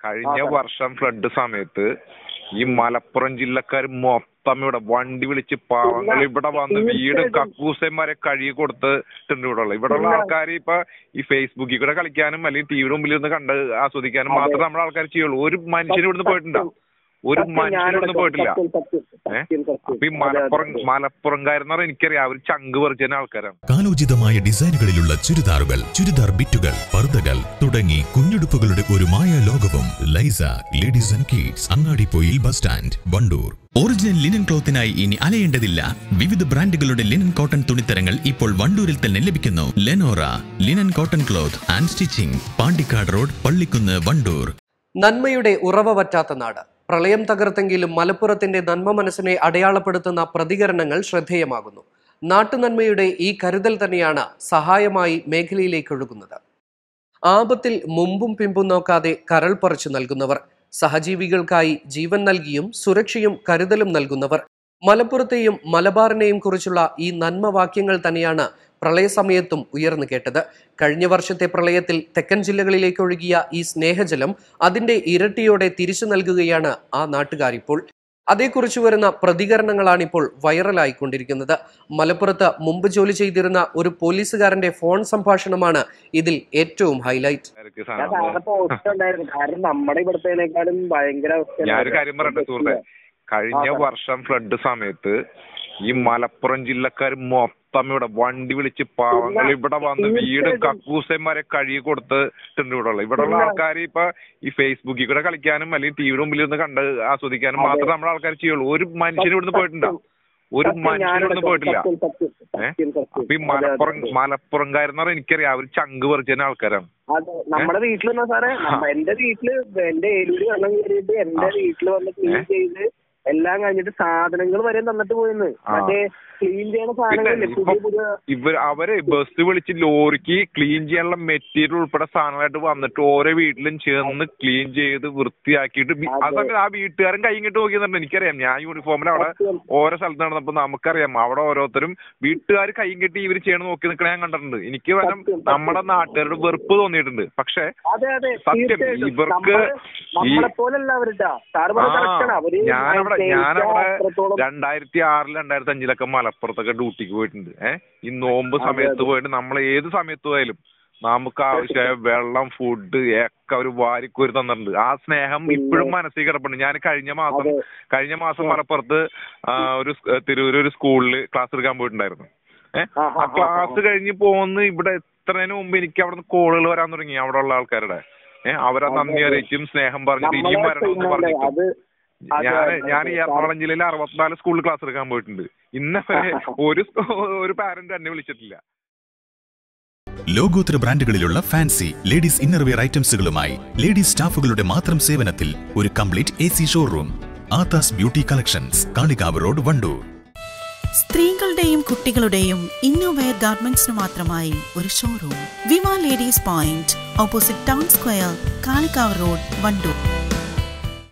കഴിഞ്ഞ ആ, വർഷം ഫ്ലഡ് സമയത്ത് ഈ മലപ്പുറം ജില്ലക്കാർ മൊത്തം ഇവിടെ വണ്ടി വിളിച്ച് പാവങ്ങൾ ഇവിടെ വന്ന് വീടും തീർച്ചയായിട്ടും. കക്കൂസന്മാരെ കഴുകി കൊടുത്തിട്ടുണ്ട് ഇവിടെ ഉള്ള ഇവിടെ ഉള്ള ഇല്ല. ആൾക്കാർ ഇപ്പൊ ഈ ഫേസ്ബുക്കിൽ കൂടെ കളിക്കാനും അല്ലെങ്കിൽ ടിവിയുടെ മുമ്പിൽ നിന്ന് കണ്ട് ആസ്വദിക്കാനും അതെ. മാത്രമേ നമ്മുടെ ആൾക്കാർ ചെയ്യുള്ളൂ ഒരു മനുഷ്യന് ഇവിടുന്ന് പോയിട്ടുണ്ടോ ഒരു സത്യം, മനുഷ്യൻ ഞാനടക്കം ഇവിടുന്ന് പോയിട്ടില്ല സത്യം, സത്യം, ഏ? സത്യം, സത്യം. അപ്പൊ ഈ അതെ, മലപ്പുറം അതെ. മലപ്പുറംകാരെന്ന് പറഞ്ഞാൽ എനിക്കറിയാം അവർ ചങ്ക് പറിച്ചതിന് ആൾക്കാരാണ് കാലോചിതമായ ഡിസൈനുകളിലുള്ള ചുരിദാറുകൾ ചുരിദാർ ബിറ്റുകൾ പർദ്ദകൾ തുടങ്ങി കുഞ്ഞുടുപ്പുകളുടെ ഒരു മായ ലോകവും ലൈസ ladies and kids Angadippoyil bus stand Wandoor original linen ക്ലോത്തിനായി ഇനി അലയേണ്ടതില്ല വിവിധ ബ്രാൻഡുകളുടെ ലിനൻ കോട്ടൺ തുണിത്തരങ്ങൾ ഇപ്പോൾ വണ്ടൂരിൽ തന്നെ ലഭിക്കുന്നു Lenora linen cotton cloth and stitching Pandikkad road Pallikkunnu Wandoor നന്മയുടെ ഉറവ പറ്റാത്ത നാട് പ്രളയം തകർത്തെങ്കിലും മലപ്പുറത്തിന്റെ നന്മ മനസ്സിനെ അടയാളപ്പെടുത്തുന്ന പ്രതികരണങ്ങൾ ശ്രദ്ധേയമാകുന്നു നാട്ടുനന്മയുടെ ഈ കരുതൽ തന്നെയാണ് സഹായമായി മേഖലയിലേക്ക് ഒഴുകുന്നത് ആപത്തിൽ മുമ്പും പിമ്പും നോക്കാതെ കരൾ പറിച്ചു നൽകുന്നവർ സഹജീവികൾക്കായി ജീവൻ നൽകിയും സുരക്ഷയും കരുതലും നൽകുന്നവർ മലപ്പുറത്തെയും മലബാറിനെയും കുറിച്ചുള്ള ഈ നന്മവാക്യങ്ങൾ തന്നെയാണ് പ്രളയസമയത്തും ഉയർന്നു കേട്ടത് കഴിഞ്ഞ വർഷത്തെ പ്രളയത്തിൽ തെക്കൻ ജില്ലകളിലേക്ക് ഒഴുകിയ ഈ സ്നേഹജലം അതിന്റെ ഇരട്ടിയോടെ തിരിച്ചു നൽകുകയാണ് ആ നാട്ടുകാരിപ്പോൾ അതേക്കുറിച്ച് വരുന്ന പ്രതികരണങ്ങളാണിപ്പോൾ വൈറലായിക്കൊണ്ടിരിക്കുന്നത് മലപ്പുറത്ത് മുമ്പ് ജോലി ചെയ്തിരുന്ന ഒരു പോലീസുകാരന്റെ ഫോൺ സംഭാഷണമാണ് ഇതിൽ ഏറ്റവും ഹൈലൈറ്റ് ആർക്ക് ഞാൻ സാധനം സാറിന്റെ പോസ്റ്റ് ഉണ്ടായിരുന്നു കാരണം നമ്മുടെ ഇവിടത്തേനേക്കാളും ഭയങ്കര അവസ്ഥയാണ്. ഞാനൊരു കാര്യം പറയട്ടെ സുഹൃത്തെ കഴിഞ്ഞ ആ, വർഷം ഫ്ലഡ് സമയത്ത് ഈ മലപ്പുറം ജില്ലക്കാർ മൊത്തം ഇവിടെ വണ്ടി വിളിച്ച് പാവങ്ങൾ ഇവിടെ വന്ന് വീടും തീർച്ചയായിട്ടും. കക്കൂസന്മാരെ കഴുകി കൊടുത്തിട്ടുണ്ട് ഇവിടെ ഉള്ള ഇവിടെ ഉള്ള ഇല്ല. ആൾക്കാർ ഇപ്പൊ ഈ ഫേസ്ബുക്കിൽ കൂടെ കളിക്കാനും അല്ലെങ്കിൽ ടിവിയുടെ മുമ്പിൽ നിന്ന് കണ്ട് ആസ്വദിക്കാനും അതെ. മാത്രമേ നമ്മുടെ ആൾക്കാർ ചെയ്യുള്ളൂ ഒരു മനുഷ്യന് ഇവിടുന്ന് പോയിട്ടുണ്ടോ ഒരു സത്യം, മനുഷ്യൻ ഇവിടുന്ന് ഞാനടക്കം പോയിട്ടില്ല സത്യം, സത്യം, ഏ? സത്യം, സത്യം. അപ്പൊ ഈ അതെ, മലപ്പുറം അതെ. മലപ്പുറംകാരെന്ന് പറഞ്ഞാൽ എനിക്കറിയാം അവർ ചങ്ക് പറിച്ചതിന് ആൾക്കാരാണ് അതെ നമ്മുടെ വീട്ടിൽ വന്ന സാറേ നമ്മ- എന്റെ വീട്ടില് എന്റെ ഏലൂര് വെള്ളം കയറിയിട്ട് എന്റെ ആ. വീട്ടിൽ വന്ന് ക്ലീൻ ഏ? ചെയ്ത് എല്ലാം കഴിഞ്ഞിട്ട് സാധനങ്ങൾ വരെ തന്നിട്ട് പോയിന്ന് ആ. മറ്റേ ക്ലീൻ ചെയ്യുന്ന പിന്നെ സാധനങ്ങളില്ലേ പുതിയ ഇപ്പൊ പുതിയ ഇവർ അവര് ബസ് വിളിച്ച് ലോറിക്ക് ക്ലീൻ ചെയ്യാനുള്ള മെറ്റീരിയൽ ഉൾപ്പെടെ സാധനങ്ങളായിട്ട് വന്നിട്ട് ഓരോ വീട്ടിലും ചേർന്ന് ക്ലീൻ ചെയ്ത് വൃത്തിയാക്കിയിട്ട് ബി- ആ അതെ. സമയത്ത് ആ വീട്ടുകാരൻ കൈ ഇങ്ങോട്ട് നോക്കിയെന്നുണ്ട് എനിക്കറിയാം ഞാൻ യൂണിഫോമിൽ അവിടെ സത്യം. ഓരോ സ്ഥലത്ത് നടന്നപ്പോ നമുക്കറിയാം അവിടെ ഓരോരുത്തരും വീട്ടുകാർ കൈ കെട്ടി ഇവർ ചെയ്യണ നോക്കി നിൽക്കണ ഞാൻ കണ്ടിട്ടുണ്ട് എനിക്ക് വരം സത്യം, സത്യം. നമ്മുടെ നാട്ടുകാരുടെ വെറുപ്പ് തോന്നിയിട്ടുണ്ട് പക്ഷെ അതെ അതെ സത്യം, തീർച്ചയായിട്ടും. ഇവർക്ക് നമ്മള് ഈ- നമ്മളെ പോലല്ല അവരുട്ടാ സാറ് പറഞ്ഞ ആ, correct ആണ് അവര് ഞാനവിടെ സ്നേഹിച്ച ഞാനവിടെ അത്രത്തോളം രണ്ടായിരത്തി ആറിൽ രണ്ടായിരത്തി അഞ്ചിലൊക്കെ മലപ്പുറത്തൊക്കെ ഡ്യൂട്ടിക്ക് പോയിട്ടുണ്ട് ഏഹ് ഈ നോമ്പ് അതെ, സമയത്ത് അതെ. പോയിട്ട് നമ്മൾ ഏത് സമയത്ത് പോയാലും നമുക്ക് ആവശ്യമായ വെള്ളം ഫുഡ് ഒക്കെ അവർ വാരിക്കോരി തന്നിട്ടുണ്ട് ആ സ്നേഹം പിന്നെ. ഇപ്പോഴും മനസ്സിൽ കിടപ്പുണ്ട് ഞാൻ കഴിഞ്ഞ മാസം അതെ. കഴിഞ്ഞ മാസം മലപ്പുറത്ത് ആ, ഒരു സ്- തിരൂര് ഒരു സ്കൂളിൽ ക്ലാസ് എടുക്കാൻ പോയിട്ടുണ്ടായിരുന്നു ഏഹ് ആ, ആ, ആ ആ, ക്ലാസ് ആ. കഴിഞ്ഞ് പോകുന്ന ഇവിടെ എത്രതിന് മുമ്പ് എനിക്ക് അവിടെ നിന്ന് കോളുകൾ വരാൻ തുടങ്ങി അവിടെ ഉള്ള ആൾക്കാരുടെ ഏഹ് അവരെ അതെ, നന്ദി അതെ. അറിയിച്ചും സ്നേഹം പറഞ്ഞിട്ട് ഇനിയും നമ്മളെ വരണമെന്ന് ചെയ്യുന്നുണ്ട്. പറഞ്ഞിട്ടും അത് അതെ, ഞാൻ അതെ, ഞാൻ അതെ. ഈ എറണാകുളം ജില്ലയിൽ അറുപത്തിനാല് സ്കൂളിൽ ക്ലാസ് എടുക്കാൻ പോയിട്ടുണ്ട് ഇന്ന വരെ ഒരു ഒരു പാരന്റ് എന്നെ വിളിച്ചിട്ടില്ല ലോകോത്തര ബ്രാൻഡുകളിലുള്ള ഫാൻസി ലേഡീസ് ഇന്നർവെയർ ഐറ്റംസുകളുമായി ലേഡീസ് സ്റ്റാഫുകളുടെ മാത്രം സേവനത്തിൽ ഒരു complete A C showroom Athas beauty collections Kalikavu road Wandoor സ്ത്രീകളുടെയും കുട്ടികളുടെയും ഇന്നോവെയർ ഗാർമെന്റ്സിന് മാത്രമായി ഒരു showroom Vima ladies point opposite town square Kalikavu road Wandoor